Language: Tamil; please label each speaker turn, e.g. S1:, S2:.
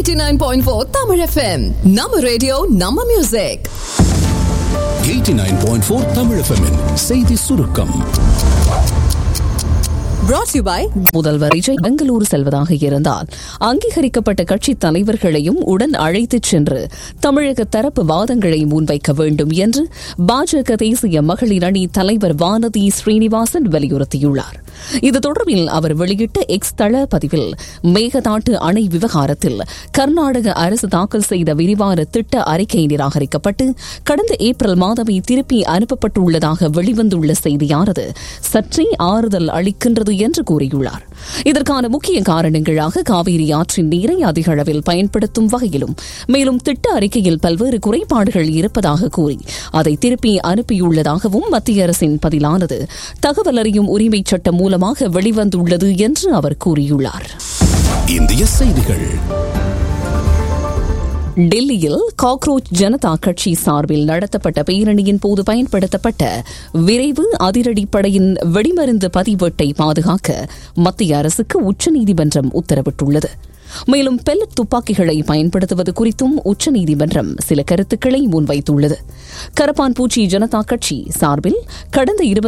S1: 89.4 Tamil FM. நம்ம ரேடியோ நம்ம மியூசிக்
S2: 89.4 தமிழ் FM -இன் செய்தி சுருக்கம்
S1: brought to you by
S3: முதல்வர் விஜய் பெங்களூரு செல்வதாக இருந்தால் அங்கீகரிக்கப்பட்ட கட்சி தலைவர்களையும் உடன் அழைத்துச் சென்று தமிழக தரப்பு வாதங்களை முன்வைக்க வேண்டும் என்று பாஜக தேசிய மகளிர் அணி தலைவர் வானதி ஸ்ரீனிவாசன் வலியுறுத்தியுள்ளார் இது தொடர்பில் அவர் வெளியிட்ட எக்ஸ் தள பதிவில் மேகதாட்டு அணை விவகாரத்தில் கர்நாடக அரசு தாக்கல் செய்த விரிவான திட்ட அறிக்கை நிராகரிக்கப்பட்டு கடந்த ஏப்ரல் மாதமே திருப்பி அனுப்பப்பட்டுள்ளதாக வெளிவந்துள்ள செய்தியானது சற்றே ஆறுதல் அளிக்கின்றது என்று கூறியுள்ளார் இதற்கான முக்கிய காரணங்களாக காவிரி ஆற்றின் நீரை அதிக அளவில் பயன்படுத்தும் வகையிலும் மேலும் திட்ட அறிக்கையில் பல்வேறு குறைபாடுகள் இருப்பதாக கூறி அதை திருப்பி அனுப்பியுள்ளதாகவும் மத்திய அரசின் பதிலானது தகவல் அறியும் உரிமைச் சட்டம் மூலமாக வெளிவந்துள்ளது என்று அவர் கூறியுள்ளார்
S2: இந்திய செய்திகள்
S3: டெல்லியில் காக்ரோச் ஜனதா கட்சி சார்பில் நடத்தப்பட்ட பேரணியின் போது பயன்படுத்தப்பட்ட விரைவு அதிரடிப்படையின் வெடிமருந்து பதிவேட்டை பாதுகாக்க மத்திய அரசுக்கு உச்சநீதிமன்றம் உத்தரவிட்டுள்ளது மேலும் பெல்லட் துப்பாக்கிகளை பயன்படுத்துவது குறித்தும் உச்சநீதிமன்றம் சில கருத்துக்களை முன்வைத்துள்ளது கரப்பான்பூச்சி ஜனதா கட்சி சார்பில் கடந்த இருபது